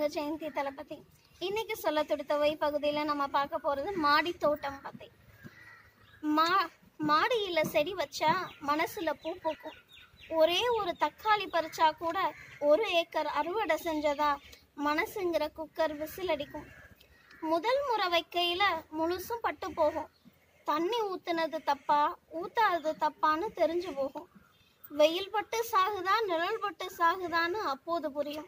உங்க ஜெயந்தி தளபதி இன்னைக்கு சொல்ல துடித்தவை பகுதியில் நம்ம பார்க்க போறது மாடி தோட்டம் பத்தி மா மாடியில் செடி வச்சா மனசுல பூ பூக்கும் ஒரே ஒரு தக்காளி பறிச்சா கூட ஒரு ஏக்கர் அறுவடை செஞ்சதா மனசுங்கிற குக்கர் விசில் அடிக்கும் முதல் முறை வைக்கையில முழுசும் பட்டு போகும் தண்ணி ஊத்துனது தப்பா ஊத்தாதது தப்பான்னு தெரிஞ்சு போகும் வெயில் பட்டு சாகுதா நிழல் பட்டு சாகுதான்னு அப்போது புரியும்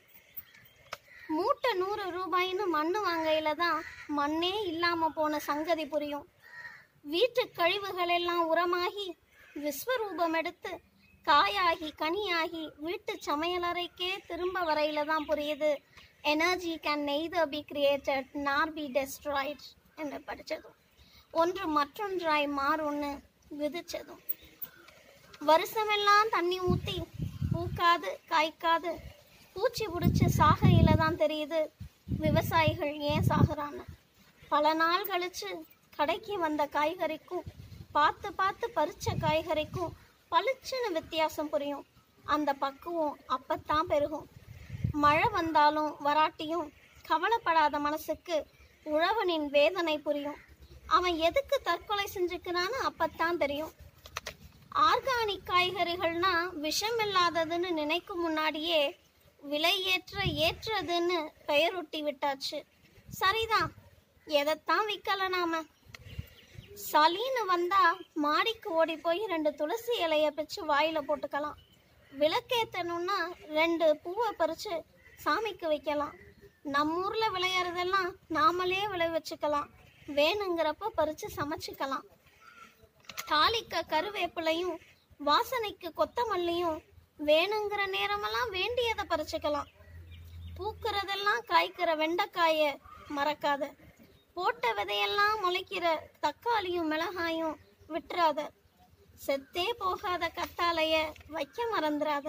மூட்டை நூறு ரூபாய்ன்னு மண்ணு வாங்கையில தான் மண்ணே இல்லாம போன சங்கதி புரியும் வீட்டு கழிவுகள் எல்லாம் உரமாகி விஸ்வரூபம் எடுத்து காயாகி கனியாகி வீட்டு சமையலறைக்கே திரும்ப வரையில தான் புரியுது energy can neither be created nor be destroyed என்று படித்ததும் ஒன்று மற்றொன்றாய் மாறும்னு விதிச்சதும் வருஷமெல்லாம் தண்ணி ஊற்றி பூக்காது காய்க்காது பூச்சி பிடிச்சி சாகையில தான் தெரியுது விவசாயிகள் ஏன் சாகுறான்னு பல நாள் கழிச்சு கடைக்கு வந்த காய்கறிக்கும் பார்த்து பார்த்து பறிச்ச காய்கறிக்கும் பளிச்சுன்னு வித்தியாசம் புரியும் அந்த பக்குவம் அப்பத்தான் பெருகும் மழை வந்தாலும் வராட்டியும் கவலைப்படாத மனசுக்கு உழவனின் வேதனை புரியும் அவன் எதுக்கு தற்கொலை செஞ்சுக்கிறான்னு அப்பத்தான் தெரியும் ஆர்கானிக் காய்கறிகள்னா விஷம் இல்லாததுன்னு நினைக்கும் முன்னாடியே விலை ஏற்ற ஏற்றதுன்னு பெயரொட்டி விட்டாச்சு சரிதான் எதைத்தான் விற்கல நாம சளின்னு வந்தா மாடிக்கு ஓடி போய் ரெண்டு துளசி இலைய பிச்சு வாயில போட்டுக்கலாம் விளக்கேத்தணும்னா ரெண்டு பூவை பறிச்சு சாமிக்கு வைக்கலாம் நம்ம ஊர்ல விளையாடுறதெல்லாம் நாமளே விளை வச்சுக்கலாம் வேணுங்கிறப்ப பறிச்சு சமைச்சுக்கலாம் தாளிக்க கருவேப்பிலையும் வாசனைக்கு கொத்தமல்லியும் வேணுங்கிற நேரமெல்லாம் வேண்டியதை பறிச்சுக்கலாம் பூக்கிறதெல்லாம் காய்க்கிற வெண்டைக்காய மறக்காத போட்ட விதையெல்லாம் முளைக்கிற தக்காளியும் மிளகாயும் விட்டுறாத செத்தே போகாத கத்தாழைய வைக்க மறந்துடாத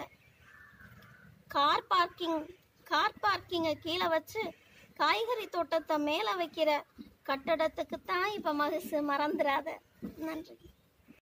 கார் பார்க்கிங் கார் பார்க்கிங்கை கீழே வச்சு காய்கறி தோட்டத்தை மேலே வைக்கிற கட்டடத்துக்கு தான் இப்போ மகசு மறந்துடாத நன்றி